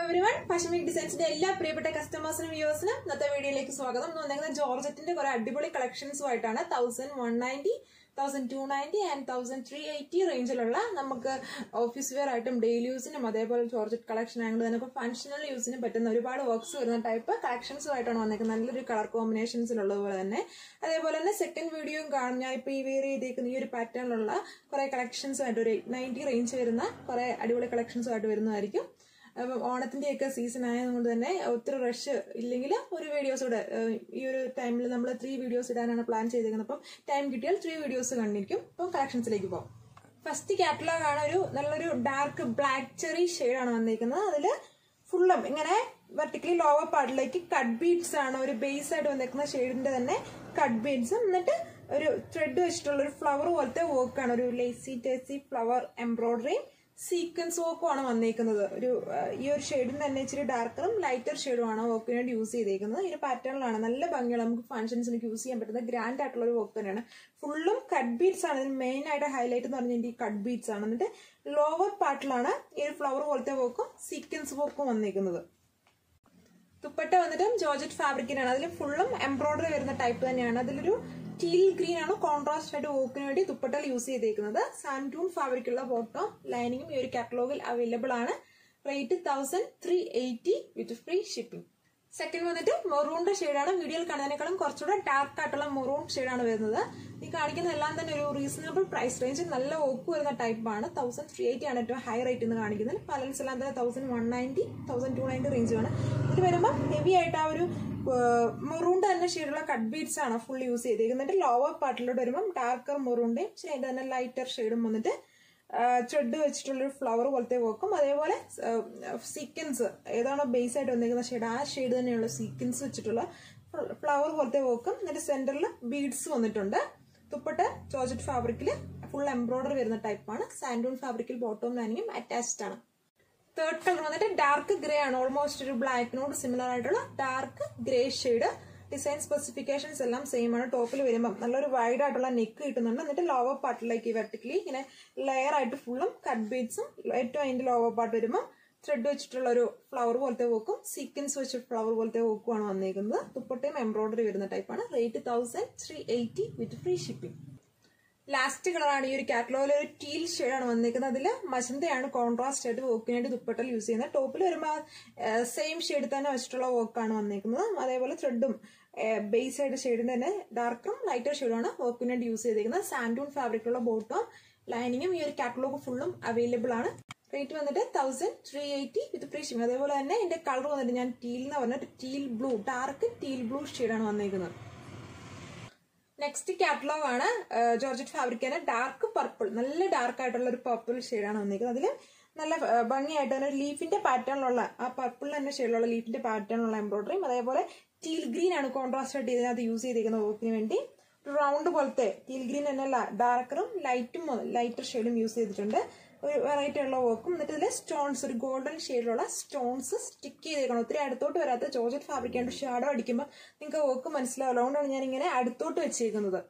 every one പശ്മിക് ഡിസൈൻസിന്റെ എല്ലാ പ്രിയപ്പെട്ട കസ്റ്റമേഴ്സിനും വ്യൂവേഴ്സിനും ഇന്നത്തെ വീഡിയോയിലേക്ക് സ്വാഗതം ഇന്ന് വന്നിരിക്കുന്നത് ജോർജറ്റിന്റെ കുറെ അടിപൊളി കളക്ഷൻസുമായിട്ടാണ് thousand one ninety thousand two ninety and thousand three eighty റേഞ്ചിലുള്ള നമുക്ക് ഓഫീസ് വെയർ ആയിട്ടും ഡെയിലി യൂസിനും അതേപോലെ ജോർജറ്റ് കളക്ഷൻ ആണെങ്കിൽ തന്നെ ഇപ്പോൾ ഫങ്ഷണൽ യൂസിന് പറ്റുന്ന ഒരുപാട് വർക്ക്സ് വരുന്ന ടൈപ്പ് കളക്ഷൻസുമായിട്ടാണ് വന്നിരിക്കുന്നത് നല്ലൊരു കളർ കോമ്പിനേഷൻസിലുള്ളത് പോലെ തന്നെ അതേപോലെ തന്നെ സെക്കൻഡ് വീഡിയോയും കാണും ഞാൻ ഇപ്പോൾ ഈ വെയർ ചെയ്തേക്കുന്ന ഈ ഒരു പാറ്റേണിലുള്ള കുറെ കളക്ഷൻസുമായിട്ട് ഒരു എയ്റ്റ് നയൻറ്റി റേഞ്ച് വരുന്ന കുറെ അടിപൊളി കളക്ഷൻസുമായിട്ട് വരുന്നതായിരിക്കും അപ്പം ഓണത്തിന്റെയൊക്കെ സീസൺ ആയതുകൊണ്ട് തന്നെ ഒത്തിരി റഷ് ഇല്ലെങ്കിൽ ഒരു വീഡിയോസ് കൂടെ ഏഹ്, ഈ ഒരു ടൈമിൽ നമ്മൾ ത്രീ വീഡിയോസ് ഇടാനാണ് പ്ലാൻ ചെയ്തേക്കുന്നത് അപ്പം ടൈം കിട്ടിയാൽ ത്രീ വീഡിയോസ് കണ്ടിരിക്കും അപ്പം കളക്ഷൻസിലേക്ക് പോകും ഫസ്റ്റ് കാറ്റലോഗ് ആണ് ഒരു നല്ലൊരു ഡാർക്ക് ബ്ലാക്ക് ചെറി ആണ് വന്നിരിക്കുന്നത് അതിൽ ഫുള്ളും ഇങ്ങനെ വെർട്ടിക്കലി ലോവർ പാർട്ടിലേക്ക് കട്ട് ബീഡ്സ് ആണ് ഒരു ബേസ് ആയിട്ട് വന്നിരിക്കുന്ന ഷെയ്ഡിന്റെ തന്നെ കട്ട് ബീഡ്സും എന്നിട്ട് ഒരു ത്രെഡ് വെച്ചിട്ടുള്ള ഒരു ഫ്ലവർ പോലത്തെ വർക്കാണ് ഒരു ലേസി ടേസി ഫ്ലവർ എംബ്രോയിഡറിയും സീക്വൻസ് വർക്കും ആണ് വന്നേക്കുന്നത് ഒരു ആ, ഈ ഒരു ഷെയ്ഡിന് തന്നെ ഇച്ചിരി ഡാർക്കറും ലൈറ്റർ ഷെയ്ഡും ആണ് വർക്കിന് വേണ്ടി യൂസ് ചെയ്തേക്കുന്നത് ഈ ഒരു പാറ്റേണിലാണ് നല്ല ഭംഗിയുള്ള നമുക്ക് ഫംഗ്ഷൻസിന് യൂസ് ചെയ്യാൻ പറ്റുന്ന ഗ്രാൻഡ് ആയിട്ടുള്ള ഒരു വർക്ക് തന്നെയാണ് ഫുള്ളും കട്ട് ബീഡ്സ് ആണ് ഇതിന് മെയിൻ ആയിട്ട് ഹൈലൈറ്റ് എന്ന് പറഞ്ഞാൽ ഈ കട്ട് ബീഡ്സ് ആണ് എന്നിട്ട് ലോവർ പാർട്ടിലാണ് ഈ ഒരു ഫ്ലവർ പോലത്തെ വർക്കും സീക്വൻസ് വർക്കും വന്നേക്കുന്നത് ദുപ്പട്ട വന്നിട്ട് ജോർജറ്റ് ഫാബ്രിക്കിനാണ് അതിൽ ഫുള്ളും എംബ്രോയിഡറി വരുന്ന ടൈപ്പ് തന്നെയാണ് അതിലൊരു ടീൽ ഗ്രീൻ ആണ് കോൺട്രാസ്റ്റ് ആയിട്ട് വോക്കിന് വേണ്ടി ദുപ്പട്ടയിൽ യൂസ് ചെയ്തേക്കുന്നത് സാൻറ്റൂൺ ഫാബ്രിക്കുള്ള ബോട്ടം ലൈനിങ്ങും ഈ ഒരു കാറ്റലോഗിൽ അവൈലബിൾ ആണ് rate thousand three eighty with free shipping second വന്നിട്ട് മെറൂണിന്റെ ഷെയ്ഡാണ് വീഡിയോയിൽ കാണുന്നതിനേക്കാളും കുറച്ചുകൂടെ ഡാർക്ക് ആയിട്ടുള്ള മെറൂൺ ഷെയ്ഡാണ് വരുന്നത് ഈ കാണിക്കുന്ന എല്ലാം തന്നെ ഒരു റീസണബിൾ പ്രൈസ് റേഞ്ച് നല്ല ഓക്ക് വരുന്ന ടൈപ്പാണ് തൗസൻഡ് ത്രീ എയ്റ്റി ആണ് ഏറ്റവും ഹൈ റേറ്റ് എന്ന് കാണിക്കുന്നത് ബാലൻസ് എല്ലാം തന്നെ thousand one ninety thousand two ninety റേഞ്ചുമാണ് ഇത് വരുമ്പോൾ ഹെവി ആയിട്ട് ആ ഒരു മെറൂണിന്റെ തന്നെ ഷെയ്ഡുള്ള കട്ട് ബീഡ്സ് ആണ് ഫുൾ യൂസ് ചെയ്തേക്കുന്നത് ലോവർ പാർട്ടിലോട്ട് വരുമ്പോൾ ഡാർക്കർ മെറൂണിന്റെയും പക്ഷേ അതിന്റെ തന്നെ ലൈറ്റർ ഷെയ്ഡും വന്നിട്ട് ത്രെഡ് വെച്ചിട്ടുള്ളൊരു ഫ്ലവർ പോലത്തെ വർക്കും അതേപോലെ സീക്വൻസ് ഏതാണോ ബേസ് ആയിട്ട് വന്നിരിക്കുന്ന ഷെയ്ഡ് ആ ഷെയ്ഡ് തന്നെയുള്ള സീക്വൻസ് വെച്ചിട്ടുള്ള ഫ്ലവർ പോലത്തെ വർക്കും എന്നിട്ട് സെന്ററിൽ ബീഡ്സ് വന്നിട്ടുണ്ട് ദുപ്പട്ട ജോർജറ്റ് ഫാബ്രിക്കിൽ ഫുൾ എംബ്രോയിഡറി വരുന്ന ടൈപ്പാണ് സാൻഡൂൺ ഫാബ്രിക്കിൽ ബോട്ടവും ലൈനിങ്ങും അറ്റാച്ച്ഡ് ആണ് തേർഡ് കളർ വന്നിട്ട് ഡാർക്ക് ഗ്രേ ആണ് ഓൾമോസ്റ്റ് ഒരു ബ്ലാക്കിനോട് സിമിലർ ആയിട്ടുള്ള dark grey shade design specifications എല്ലാം സെയിം ആണ് ടോപ്പിൽ വരുമ്പോൾ നല്ലൊരു വൈഡ് ആയിട്ടുള്ള നെക്ക് കിട്ടുന്നുണ്ട് എന്നിട്ട് ലോവർ പാർട്ടിലേക്ക് വെർട്ടിക്കലി ഇങ്ങനെ ലെയർ ആയിട്ട് ഫുള്ളും കട്ട് ബീഡ്സും ഏറ്റവും അതിന്റെ ലോവർ പാർട്ട് വരുമ്പോൾ ത്രെഡ് വെച്ചിട്ടുള്ള ഒരു ഫ്ലവർ പോലത്തെ വോക്കും സീക്വൻസ് വെച്ച ഫ്ലവർ പോലത്തെ വോക്കും ആണ് വന്നിരിക്കുന്നത് ദുപ്പട്ടയും എംബ്രോയിഡറി വരുന്ന ടൈപ്പാണ് rate thousand three eighty with free shipping last കളറാണ് ഈ ഒരു കാറ്റലോഗിൽ ഒരു ടീൽ ഷെയ്ഡാണ് വന്നിരിക്കുന്നത് അതിൽ മജന്തയാണ് കോൺട്രാസ്റ്റ് ആയിട്ട് വർക്കിനായിട്ട് ദുപ്പട്ടൽ യൂസ് ചെയ്യുന്നത് ടോപ്പിൽ വരുമ്പോൾ സെയിം ഷെയ്ഡ് തന്നെ വെച്ചിട്ടുള്ള വർക്കാണ് വന്നിരിക്കുന്നത് അതേപോലെ ത്രെഡും ബേസ് ആയിട്ട് ഷെയ്ഡിന് തന്നെ ഡാർക്കും ലൈറ്റർ ഷെയ്ഡുമാണ് വർക്കിന് വേണ്ടി യൂസ് ചെയ്തിരിക്കുന്നത് സാൻഡൂൺ ഫാബ്രിക്കുള്ള ബോട്ടും ലൈനിങ്ങും ഈ ഒരു കാറ്റലോഗ് ഫുള്ളും അവൈലബിൾ ആണ് റേറ്റ് വന്നിട്ട് thousand three eighty with free shipping അതേപോലെ തന്നെ ഇതിന്റെ കളർ വന്നിട്ട് ഞാൻ ടീൽ എന്ന് പറഞ്ഞിട്ട് teal blue dark teal blue ഷെയ്ഡാണ് വന്നിരിക്കുന്നത് നെക്സ്റ്റ് കാറ്റലോഗ് ആണ് ഏഹ്, ജോർജറ്റ് ഫാബ്രിക്കാണ് ഡാർക്ക് പർപ്പിൾ നല്ല ഡാർക്ക് ആയിട്ടുള്ള ഒരു പർപ്പിൾ ഷെയ്ഡാണ് വന്നിരിക്കുന്നത് അതിൽ നല്ല ഏഹ്, ഭംഗിയായിട്ട് തന്നെ ഒരു ലീഫിന്റെ പാറ്റേണിലുള്ള ആ പർപ്പിൾ തന്നെ ഷെയ്ഡിലുള്ള ലീഫിന്റെ പാറ്റേണിലുള്ള എംബ്രോയിഡറിയും അതേപോലെ ടീൽ ഗ്രീൻ ആണ് കോൺട്രാസ്റ്റ് ആയിട്ട് ഇതിനകത്ത് യൂസ് ചെയ്തിരിക്കുന്ന വർക്കിന് വേണ്ടി ഒരു റൗണ്ട് പോലത്തെ ടീൽ ഗ്രീൻ തന്നെ ഡാർക്കറും ലൈറ്റും ലൈറ്റർ ഷെയ്ഡും യൂസ് ചെയ്തിട്ടുണ്ട് ഒരു വെറൈറ്റി ഉള്ള വർക്കും എന്നിട്ട് ഇതിൽ സ്റ്റോൺസ് ഒരു ഗോൾഡൻ ഷെയ്ഡിലുള്ള സ്റ്റോൺസ് സ്റ്റിക്ക് ചെയ്തേക്കണം ഒത്തിരി അടുത്തോട്ട് വരാത്ത ജോർജറ്റ് ഫാബ്രിക് ആയിട്ട് ഷാഡോ അടിക്കുമ്പോൾ നിങ്ങൾക്ക് വർക്ക് മനസ്സിലാവില്ല അതുകൊണ്ടാണ് ഞാൻ ഇങ്ങനെ അടുത്തോട്ട് വെച്ചേക്കുന്നത്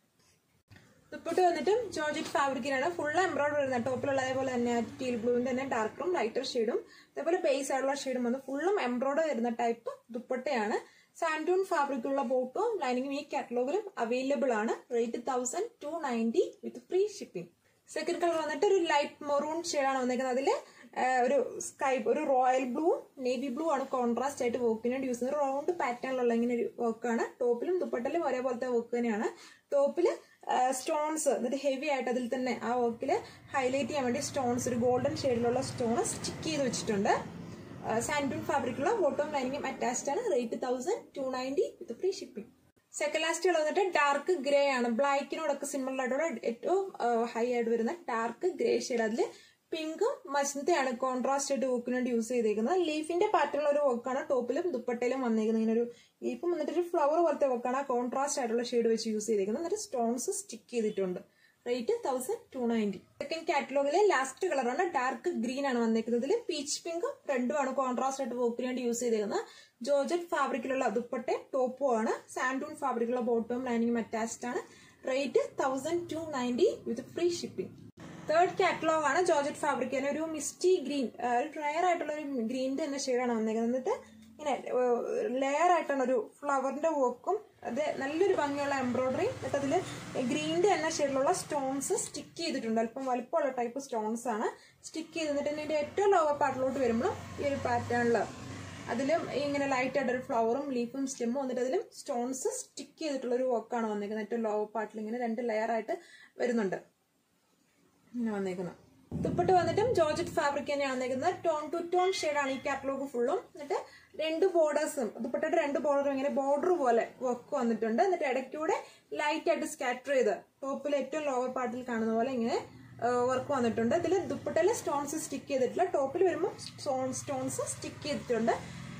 ദുപ്പട്ട വന്നിട്ടും ജോർജറ്റ് ഫാബ്രിക്കിനാണ് ഫുൾ എംബ്രോയിഡറി വരുന്നത് ടോപ്പിലുള്ള അതേപോലെ തന്നെ ടീൽ ബ്ലൂവിന്റെ തന്നെ ഡാർക്കറും ലൈറ്റർ ഷെയ്ഡും അതേപോലെ ബേസ് ആയിട്ടുള്ള ഷെയ്ഡും വന്ന് ഫുള്ളും എംബ്രോയിഡറി വരുന്ന ടൈപ്പ് ദുപ്പട്ടയാണ് സാൻഡൂൺ ഫാബ്രിക്കുള്ള ബോട്ടും ലൈനിങ്ങും ഈ കാറ്റലോഗിലും അവൈലബിൾ ആണ് rate thousand two ninety with free shipping second colour വന്നിട്ട് ഒരു ലൈറ്റ് മെറൂൺ ഷെയ്ഡാണ് വന്നിരിക്കുന്നത് അതിൽ ഒരു സ്കൈ ഒരു റോയൽ ബ്ലൂ നേവി ബ്ലൂ ആണ് കോൺട്രാസ്റ്റ് ആയിട്ട് വർക്കിന് വേണ്ടി യൂസ് ചെയ്യുന്നത് റൗണ്ട് പാറ്റേണിലുള്ള ഇങ്ങനെ ഒരു വർക്കാണ് ടോപ്പിലും ദുപ്പട്ടിലും ഒരേപോലത്തെ വർക്ക് തന്നെയാണ് ടോപ്പിൽ സ്റ്റോൺസ് എന്നിട്ട് ഹെവി ആയിട്ട് അതിൽ തന്നെ ആ വർക്കിൽ ഹൈലൈറ്റ് ചെയ്യാൻ വേണ്ടി സ്റ്റോൺസ് ഒരു ഗോൾഡൻ ഷെയ്ഡിലുള്ള സ്റ്റോൺ സ്റ്റിക്ക് ചെയ്ത് വെച്ചിട്ടുണ്ട് സാൻഡൂൺ ഫാബ്രിക്കുള്ള ബോട്ടം ലൈനിങ്ങും അറ്റാച്ച്ഡ് ആണ് rate thousand two ninety with free shipping second last വന്നിട്ട് ഡാർക്ക് ഗ്രേ ആണ് ബ്ലാക്കിനോടൊക്കെ സിമിലർ ആയിട്ടുള്ള ഏറ്റവും ഹൈ ആയിട്ട് വരുന്ന ഡാർക്ക് ഗ്രേ ഷെയ്ഡ് അതിൽ പിങ്കും മജന്തയാണ് കോൺട്രാസ്റ്റ് ആയിട്ട് വർക്കിന് വേണ്ടി യൂസ് ചെയ്തേക്കുന്നത് ലീഫിന്റെ പാറ്റേണുള്ള ഒരു വർക്കാണ് ടോപ്പിലും ദുപ്പട്ടയിലും വന്നിരിക്കുന്നത് ഇങ്ങനെ ഒരു ലീഫും വന്നിട്ട് ഒരു ഫ്ലവർ പോലത്തെ വർക്കാണ് കോൺട്രാസ്റ്റ് ആയിട്ടുള്ള ഷെയ്ഡ് വെച്ച് യൂസ് ചെയ്തേക്കുന്നത് എന്നിട്ട് സ്റ്റോൺസ് സ്റ്റിക്ക് ചെയ്തിട്ടുണ്ട് rate thousand two ninety second കാറ്റലോഗിലെ ലാസ്റ്റ് കളറാണ് ഡാർക്ക് ഗ്രീൻ ആണ് വന്നിരിക്കുന്നത് ഇതിൽ പീച്ച് പിങ്കും റെഡും ആണ് കോൺട്രാസ്റ്റ് ആയിട്ട് വർക്കിന് വേണ്ടി യൂസ് ചെയ്തേക്കുന്നത് ജോർജറ്റ് ഫാബ്രിക്കിലുള്ള ദുപ്പട്ടയും ടോപ്പും ആണ് സാൻഡൂൺ ഫാബ്രിക്കുള്ള ബോട്ടവും ലൈനിങ്ങും അറ്റാച്ച്ഡ് ആണ് rate thousand two ninety with free shipping third catalogue ആണ് ജോർജറ്റ് ഫാബ്രിക് തന്നെ ഒരു മിസ്റ്റി ഗ്രീൻ ഒരു റയർ ആയിട്ടുള്ള ഒരു ഗ്രീനിന്റെ തന്നെ ഷെയ്ഡാണ് വന്നേക്കുന്നത് എന്നിട്ട് ഇങ്ങനെ ലെയർ ആയിട്ടാണ് ഒരു ഫ്ലവറിന്റെ വർക്കും അത് നല്ലൊരു ഭംഗിയുള്ള എംബ്രോയിഡറി എന്നിട്ട് അതിൽ ഗ്രീനിന്റെ തന്നെ ഷെയ്ഡിലുള്ള സ്റ്റോൺസ് സ്റ്റിക്ക് ചെയ്തിട്ടുണ്ട് അല്പം വലുപ്പമുള്ള ടൈപ്പ് സ്റ്റോൺസ് ആണ് സ്റ്റിക്ക് ചെയ്തിട്ട് ഇതിന്റെ ഏറ്റവും ലോവർ പാർട്ടിലോട്ട് വരുമ്പോഴും ഈ ഒരു പാറ്റേണിൽ അതിലും ഇങ്ങനെ ലൈറ്റ് ആയിട്ട് ഒരു ഫ്ലവറും ലീഫും സ്റ്റെമ്മും വന്നിട്ട് അതിലും സ്റ്റോൺസ് സ്റ്റിക്ക് ചെയ്തിട്ടുള്ള ഒരു വർക്കാണ് വന്നിരിക്കുന്നത് ഏറ്റവും ലോവർ പാർട്ടിൽ ഇങ്ങനെ രണ്ട് ലെയർ ആയിട്ട് വരുന്നുണ്ട് ഇങ്ങനെ വന്നേക്കുന്നത് ദുപ്പട്ട വന്നിട്ടും ജോർജറ്റ് ഫാബ്രിക് തന്നെയാണ് വന്നേക്കുന്നത് ടോൺ ടു ടോൺ ഷെയ്ഡാണ് ഈ കാറ്റലോഗ് ഫുള്ളും എന്നിട്ട് രണ്ട് ബോർഡേഴ്സും ദുപ്പട്ടയുടെ രണ്ട് ബോർഡറും ഇങ്ങനെ ബോർഡർ പോലെ വർക്ക് വന്നിട്ടുണ്ട് എന്നിട്ട് ഇടയ്ക്കൂടെ ലൈറ്റ് ആയിട്ട് സ്കാറ്റർ ചെയ്ത് ടോപ്പിൽ ഏറ്റവും ലോവർ പാർട്ടിൽ കാണുന്ന പോലെ ഇങ്ങനെ വർക്ക് വന്നിട്ടുണ്ട് ഇതിൽ ദുപ്പട്ടയിൽ സ്റ്റോൺസ് സ്റ്റിക്ക് ചെയ്തിട്ടില്ല ടോപ്പിൽ വരുമ്പോൾ സ്റ്റോൺസ് സ്റ്റിക്ക് ചെയ്തിട്ടുണ്ട്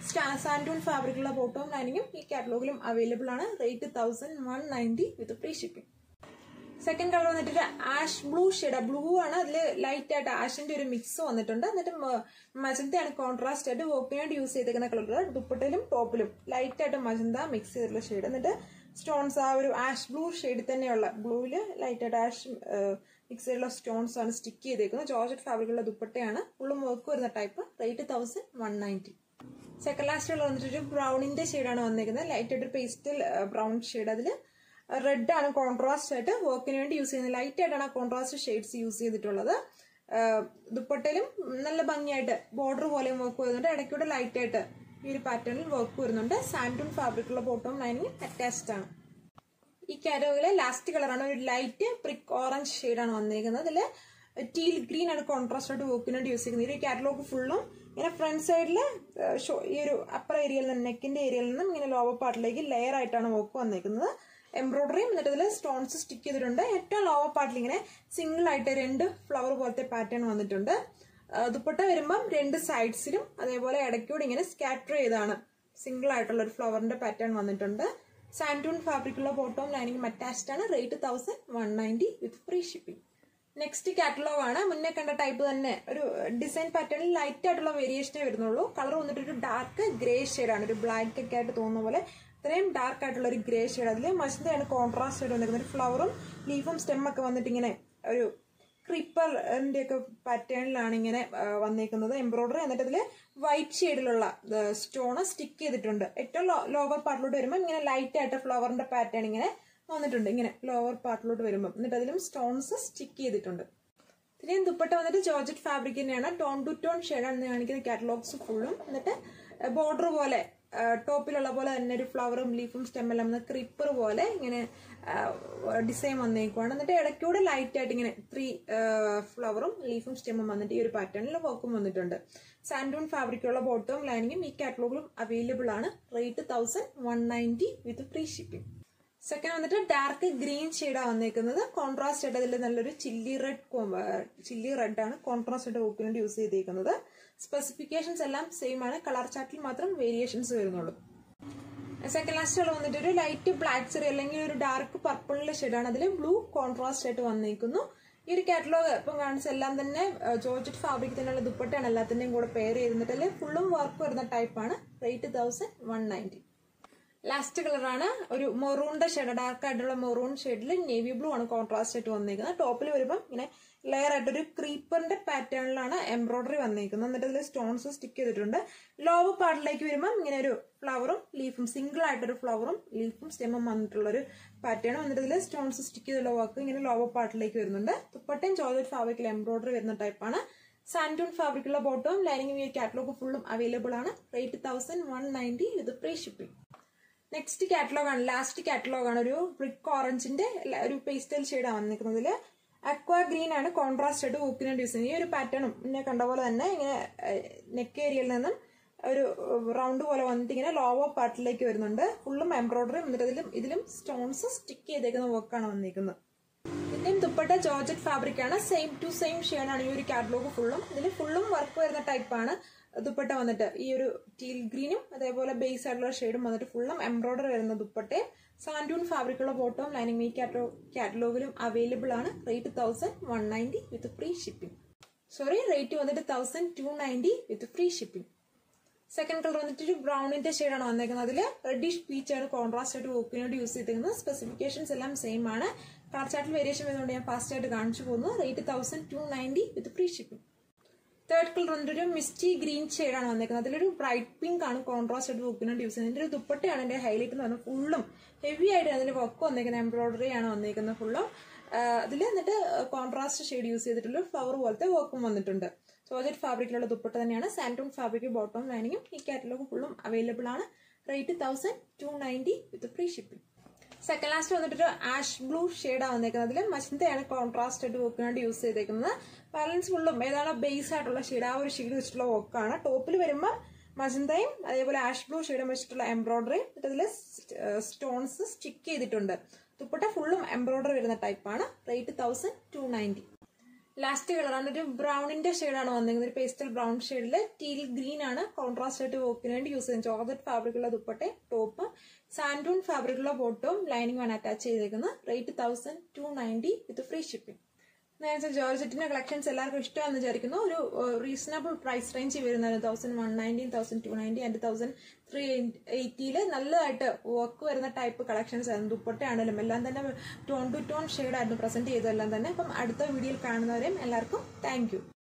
സാൻഡൂൺ ഫാബ്രിക്കുള്ള ബോട്ടവും ലൈനിങ്ങും ഈ കാറ്റലോഗിലും അവൈലബിൾ ആണ് rate thousand one ninety with free shipping second colour വന്നിട്ട് ആഷ് ബ്ലൂ ഷെയ്ഡ് ബ്ലൂ ആണ് അതിൽ ലൈറ്റ് ആയിട്ട് ആഷിന്റെ ഒരു മിക്സ് വന്നിട്ടുണ്ട് എന്നിട്ട് മജന്തയാണ് കോൺട്രാസ്റ്റ് ആയിട്ട് വർക്കിന് വേണ്ടി യൂസ് ചെയ്തേക്കുന്ന കളർ ദുപ്പട്ടയിലും ടോപ്പിലും ലൈറ്റ് ആയിട്ട് മജന്ത മിക്സ് ചെയ്തിട്ടുള്ള ഷെയ്ഡ് എന്നിട്ട് സ്റ്റോൺസ് ആ ഒരു ആഷ് ബ്ലൂ ഷെയ്ഡിൽ തന്നെയുള്ള ബ്ലൂവില് ലൈറ്റ് ആയിട്ട് ആഷ് മിക്സ് ചെയ്തിട്ടുള്ള സ്റ്റോൺസ് ആണ് സ്റ്റിക്ക് ചെയ്തേക്കുന്നത് ജോർജറ്റ് ഫാബ്രിക്കുള്ള ദുപ്പട്ടയാണ് ഫുള്ളും വർക്ക് വരുന്ന type rate thousand one ninety second last colour വന്നിട്ട് ഒരു ബ്രൗണിന്റെ ഷെയ്ഡാണ് വന്നിരിക്കുന്നത് ലൈറ്റ് ആയിട്ട് പേസ്റ്റൽ ബ്രൗൺ ഷെയ്ഡ് അതിൽ റെഡ് ആണ് കോൺട്രാസ്റ്റ് ആയിട്ട് വർക്കിന് വേണ്ടി യൂസ് ചെയ്യുന്നത് ലൈറ്റ് ആയിട്ടാണ് ആ കോൺട്രാസ്റ്റ് ഷെയ്ഡ്സ് യൂസ് ചെയ്തിട്ടുള്ളത് ദുപ്പട്ടയിലും നല്ല ഭംഗിയായിട്ട് ബോർഡർ പോലെയും വർക്ക് വരുന്നുണ്ട് ഇടയ്ക്കൂടെ ലൈറ്റ് ആയിട്ട് ഈ ഒരു പാറ്റേണിൽ വർക്ക് വരുന്നുണ്ട് സാൻഡൂൺ ഫാബ്രിക്കുള്ള ബോട്ടവും ലൈനിങ് അറ്റാച്ച്ഡ് ആണ് ഈ കാറ്റഗറിയിലെ ലാസ്റ്റ് കളറാണ് ഒരു ലൈറ്റ് പ്രിക്ക് ഓറഞ്ച് ഷെയ്ഡാണ് വന്നിരിക്കുന്നത് അതിൽ ടീൽ ഗ്രീൻ ആണ് കോൺട്രാസ്റ്റ് ആയിട്ട് വർക്കിന് വേണ്ടി യൂസ് ചെയ്യുന്നത് ഈ ഒരു കാറ്റലോഗ് ഫുള്ളും ഇങ്ങനെ ഫ്രണ്ട് സൈഡിൽ ഈ ഒരു അപ്പർ ഏരിയയിൽ നിന്ന് നെക്കിന്റെ ഏരിയയിൽ നിന്നും ഇങ്ങനെ ലോവർ പാർട്ടിലേക്ക് ലെയർ ആയിട്ടാണ് വർക്ക് വന്നിരിക്കുന്നത് എംബ്രോയിഡറിയും എന്നിട്ട് ഇതിൽ സ്റ്റോൺസ് സ്റ്റിക്ക് ചെയ്തിട്ടുണ്ട് ഏറ്റവും ലോവർ പാർട്ടിൽ ഇങ്ങനെ സിംഗിൾ ആയിട്ട് രണ്ട് ഫ്ലവർ പോലത്തെ പാറ്റേൺ വന്നിട്ടുണ്ട് ദുപ്പട്ട വരുമ്പം രണ്ട് സൈഡ്സിലും അതേപോലെ ഇടയ്ക്കൂടെ ഇങ്ങനെ സ്കാറ്റർ ചെയ്താണ് സിംഗിൾ ആയിട്ടുള്ള ഒരു ഫ്ലവറിന്റെ പാറ്റേൺ വന്നിട്ടുണ്ട് സാൻഡൂൺ ഫാബ്രിക്കുള്ള ബോട്ടവും ലൈനിങ് അറ്റാച്ച്ഡ് ആണ് rate thousand one ninety with free shipping next catalogue ആണ് മുന്നേ കണ്ട ടൈപ്പ് തന്നെ ഒരു ഡിസൈൻ പാറ്റേണിൽ ലൈറ്റ് ആയിട്ടുള്ള വേരിയേഷനേ വരുന്നുള്ളൂ കളർ വന്നിട്ട് ഒരു ഡാർക്ക് ഗ്രേ ആണ് ഒരു ബ്ലാക്ക് ഒക്കെ ആയിട്ട് തോന്നുന്ന പോലെ ഇത്രയും ഡാർക്ക് ആയിട്ടുള്ള ഒരു ഗ്രേ ഷെയ്ഡ് അതിൽ മജന്തയാണ് കോൺട്രാസ്റ്റ് ആയിട്ട് വന്നിരിക്കുന്നത് ഒരു ഫ്ലവറും ലീഫും സ്റ്റെം ഒക്കെ വന്നിട്ട് ഇങ്ങനെ ഒരു ക്രീപ്പറിന്റെ ഒക്കെ പാറ്റേണിലാണ് ഇങ്ങനെ വന്നേക്കുന്നത് എംബ്രോയിഡറി എന്നിട്ട് അതിൽ വൈറ്റ് ഷെയ്ഡിലുള്ള സ്റ്റോണ് സ്റ്റിക്ക് ചെയ്തിട്ടുണ്ട് ഏറ്റവും ലോവർ പാർട്ടിലോട്ട് വരുമ്പോൾ ഇങ്ങനെ ലൈറ്റ് ആയിട്ട് ഫ്ലവറിന്റെ പാറ്റേൺ ഇങ്ങനെ വന്നിട്ടുണ്ട് ഇങ്ങനെ ലോവർ പാർട്ടിലോട്ട് വരുമ്പോൾ എന്നിട്ട് അതിലും സ്റ്റോൺസ് സ്റ്റിക്ക് ചെയ്തിട്ടുണ്ട് പിന്നെ ദുപ്പട്ട വന്നിട്ട് ജോർജറ്റ് ഫാബ്രിക് തന്നെയാണ് ടോൺ ടു ടോൺ ഷെയ്ഡാണ് കാണിക്കുന്ന കാറ്റലോഗ്സ് ഫുള്ളും എന്നിട്ട് ബോർഡർ പോലെ ടോപ്പിലുള്ള പോലെ തന്നെ ഒരു ഫ്ലവറും ലീഫും സ്റ്റെമ്മെല്ലാം ക്രിപ്പർ പോലെ ഇങ്ങനെ ഡിസൈൻ വന്നേക്കുവാണ് എന്നിട്ട് ഇടയ്ക്കൂടെ ലൈറ്റ് ആയിട്ട് ഇങ്ങനെ ത്രീ ഫ്ലവറും ലീഫും സ്റ്റെമ്മും വന്നിട്ട് ഈ ഒരു പാറ്റേണിൽ വർക്കും വന്നിട്ടുണ്ട് സാൻഡൂൺ ഫാബ്രിക്കുള്ള ബോട്ടവും ലൈനിങ്ങും ഈ കാറ്റലോഗിലും അവൈലബിൾ ആണ് rate thousand one ninety with free shipping second വന്നിട്ട് ഡാർക്ക് ഗ്രീൻ ഷെയ്ഡാണ് വന്നേക്കുന്നത് കോൺട്രാസ്റ്റ് ആയിട്ട് അതിൽ നല്ലൊരു ചില്ലി റെഡ് ചില്ലി റെഡ് ആണ് കോൺട്രാസ്റ്റ് ആയിട്ട് വർക്കിന് വേണ്ടി യൂസ് ചെയ്തേക്കുന്നത് സ്പെസിഫിക്കേഷൻസ് എല്ലാം സെയിം ആണ് കളർ ചാർട്ടിൽ മാത്രം വേരിയേഷൻസ് വരുന്നുള്ളൂ സെക്കൻഡ് ലാസ്റ്റ് കളർ വന്നിട്ട് ഒരു ലൈറ്റ് ബ്ലാക്ക് ചെറി അല്ലെങ്കിൽ ഒരു ഡാർക്ക് പർപ്പിളിലെ ഷെയ്ഡാണ് അതിൽ ബ്ലൂ കോൺട്രാസ്റ്റ് ആയിട്ട് വന്നേക്കുന്നു ഈ ഒരു കാറ്റലോഗ് ഇപ്പം കാണിച്ച എല്ലാം തന്നെ ജോർജറ്റ് ഫാബ്രിക് തന്നെയുള്ള ദുപ്പട്ടയാണ് എല്ലാത്തിന്റെയും കൂടെ പെയർ ചെയ്തിട്ട് അതിൽ ഫുള്ളും വർക്ക് വരുന്ന ടൈപ്പാണ് rate thousand one ninety last കളറാണ് ഒരു മെറൂണിന്റെ ഷെയ്ഡ് ഡാർക്ക് ആയിട്ടുള്ള മെറൂൺ ഷെയ്ഡിൽ നേവി ബ്ലൂ ആണ് കോൺട്രാസ്റ്റ് ആയിട്ട് വന്നിരിക്കുന്നത് ടോപ്പിൽ വരുമ്പോൾ ഇങ്ങനെ ലെയർ ആയിട്ട് ഒരു ക്രീപ്പറിന്റെ പാറ്റേണിലാണ് എംബ്രോയിഡറി വന്നിരിക്കുന്നത് എന്നിട്ട് ഇതിൽ സ്റ്റോൺസ് സ്റ്റിക്ക് ചെയ്തിട്ടുണ്ട് ലോവർ പാർട്ടിലേക്ക് വരുമ്പോൾ ഇങ്ങനെ ഒരു ഫ്ലവറും ലീഫും സിംഗിൾ ആയിട്ടൊരു ഫ്ലവറും ലീഫും സ്റ്റെമ്മും വന്നിട്ടുള്ള ഒരു പാറ്റേൺ എന്നിട്ട് ഇതിൽ സ്റ്റോൺസ് സ്റ്റിക്ക് ചെയ്തുള്ള വർക്ക് ഇങ്ങനെ ലോവർ പാർട്ടിലേക്ക് വരുന്നുണ്ട് തുപ്പട്ടയും ജോർജറ്റ് ഫാബ്രിക്കിൽ എംബ്രോയിഡറി വരുന്ന ടൈപ്പാണ് സാൻഡൂൺ ഫാബ്രിക്കുള്ള ബോട്ടവും ലൈനിങ്ങും ഈ കാറ്റലോഗ് ഫുള്ളും അവൈലബിൾ ആണ് rate thousand one ninety with free shipping next catalogue ആണ് ലാസ്റ്റ് കാറ്റലോഗ് ആണ് ഒരു ബ്രിക്ക് ഓറഞ്ചിന്റെ ഒരു പേസ്റ്റൽ ഷെയ്ഡാണ് വന്നിരിക്കുന്നതിൽ അക്വ ഗ്രീൻ ആണ് കോൺട്രാസ്റ്റ് ആയിട്ട് ഊക്കിന് യൂസ് ചെയ്യുന്നത് ഈ ഒരു പാറ്റേണും പിന്നെ കണ്ട പോലെ തന്നെ ഇങ്ങനെ നെക്ക് ഏരിയയിൽ നിന്നും ഒരു റൗണ്ട് പോലെ വന്നിട്ട് ഇങ്ങനെ ലോവർ പാർട്ടിലേക്ക് വരുന്നുണ്ട് ഫുള്ളും എംബ്രോയിഡറി എന്നിട്ട് ഇതിലും ഇതിലും സ്റ്റോൺസ് സ്റ്റിക്ക് ചെയ്തേക്കുന്ന വർക്കാണ് വന്നിരിക്കുന്നത് ഇതിന്റെയും ദുപ്പട്ട ജോർജറ്റ് ഫാബ്രിക് ആണ് സെയിം ടു സെയിം ഷെയ്ഡാണ് ഈ ഒരു കാറ്റലോഗ് ഫുള്ളും ഇതിൽ ഫുള്ളും വർക്ക് വരുന്ന ടൈപ്പാണ് ദുപ്പട്ട വന്നിട്ട് ഈ ഒരു ടീൽ ഗ്രീനും അതേപോലെ ബേസ് ആയിട്ടുള്ള ഷെയ്ഡും വന്നിട്ട് ഫുള്ളും എംബ്രോയിഡറി വരുന്ന ദുപ്പട്ടയും സാൻഡൂൺ ഫാബ്രിക്കുള്ള ബോട്ടവും ലൈനിങ് ഈ കാറ്റലോ കാറ്റലോഗിലും അവൈലബിൾ ആണ് rate thousand one ninety with free shipping sorry rate വന്നിട്ട് thousand two ninety with free shipping second colour വന്നിട്ട് ഒരു ബ്രൗണിന്റെ ഷെയ്ഡാണ് വന്നേക്കുന്നത് അതിൽ റെഡിഷ് പീച്ച് ആണ് കോൺട്രാസ്റ്റ് ആയിട്ട് വോക്കിനോട് യൂസ് ചെയ്തിരിക്കുന്നത് സ്പെസിഫിക്കേഷൻസ് എല്ലാം സെയിം ആണ് കളർ ചാർട്ടിൽ വേരിയേഷൻ വരുന്നതുകൊണ്ട് ഞാൻ ഫാസ്റ്റ് ആയിട്ട് കാണിച്ചു പോകുന്നു rate thousand two ninety with free shipping third colour വന്നിട്ട് ഒരു മിസ്റ്റി ഗ്രീൻ ഷെയ്ഡാണ് വന്നേക്കുന്നത് അതിലൊരു ബ്രൈറ്റ് പിങ്ക് ആണ് കോൺട്രാസ്റ്റ് ആയിട്ട് ബുക്കിനോട് യൂസ് ചെയ്യുന്നത് ഇതിന്റെ ഒരു ദുപ്പട്ടയാണ് എന്റെ ഹൈലൈറ്റ് എന്ന് പറഞ്ഞാൽ ഫുള്ളും ഹെവി ആയിട്ട് അതിന്റെ വർക്ക് വന്നേക്കുന്നത് എംബ്രോയിഡറി ആണ് വന്നേക്കുന്നത് ഫുള്ളും അതിൽ എന്നിട്ട് കോൺട്രാസ്റ്റ് ഷെയ്ഡ് യൂസ് ചെയ്തിട്ടുള്ള ഫ്ലവർ പോലത്തെ വർക്കും വന്നിട്ടുണ്ട് സോജറ്റ് ഫാബ്രിക്കിലുള്ള ദുപ്പട്ട തന്നെയാണ് സാൻറ്റൂൺ ഫാബ്രിക് ബോട്ടം ലൈനിങ്ങും ഈ കാറ്റലോഗ് ഫുള്ളും അവൈലബിൾ ആണ് rate thousand two ninety with free shipping second last വന്നിട്ടൊരു ആഷ് ബ്ലൂ ഷെയ്ഡാണ് വന്നേക്കുന്നത് അതിൽ മച്ചിന്തയാണ് കോൺട്രാസ്റ്റ് ആയിട്ട് വർക്കിനായിട്ട് യൂസ് ചെയ്തേക്കുന്നത് ബാലൻസ് ഫുള്ളും ഏതാണ് ബേസ് ആയിട്ടുള്ള ഷെയ്ഡ് ആ ഒരു ഷെയ്ഡ് വെച്ചിട്ടുള്ള വർക്കാണ് ടോപ്പിൽ വരുമ്പോൾ മജന്തയും അതേപോലെ ആഷ് ബ്ലൂ ഷെയ്ഡും വെച്ചിട്ടുള്ള എംബ്രോയിഡറി അതിൽ സ്റ്റോൺസ് സ്റ്റിക്ക് ചെയ്തിട്ടുണ്ട് ദുപ്പട്ട ഫുള്ളും എംബ്രോയിഡറി വരുന്ന ടൈപ്പാണ് rate thousand two ninety last കളറാണ് ഒരു ബ്രൗണിന്റെ ഷെയ്ഡാണ് വന്നിരിക്കുന്നത് ഒരു പേസ്റ്റൽ ബ്രൗൺ ഷെയ്ഡിൽ ടീൽ ഗ്രീൻ ആണ് കോൺട്രാസ്റ്റ് ആയിട്ട് വർക്കിന് വേണ്ടി യൂസ് ചെയ്യുന്നത് ചോക്ലേറ്റ് ഫാബ്രിക്കുള്ള ദുപ്പട്ടെ ടോപ്പ് സാൻഡൂൺ ഫാബ്രിക്കുള്ള ബോട്ടവും ലൈനിങ് ആണ് അറ്റാച്ച് ചെയ്തേക്കുന്നത് rate thousand two ninety with free shipping നേരത്തെ ജോർജറ്റിന്റെ കളക്ഷൻസ് എല്ലാവർക്കും ഇഷ്ടമാണെന്ന് വിചാരിക്കുന്നു ഒരു റീസണബിൾ പ്രൈസ് റേഞ്ച് വരുന്നത് thousand one nineteen thousand two ninety and thousand three എയ്റ്റിയിൽ നല്ലതായിട്ട് വർക്ക് വരുന്ന ടൈപ്പ് കളക്ഷൻസ് ആയിരുന്നു ദുപ്പട്ടയാണെങ്കിലും എല്ലാം തന്നെ ടോൺ ടു ടോൺ ഷെയ്ഡായിരുന്നു പ്രസന്റ് ചെയ്തതെല്ലാം തന്നെ അപ്പം അടുത്ത വീഡിയോയിൽ കാണുന്നവരെയും എല്ലാവർക്കും താങ്ക്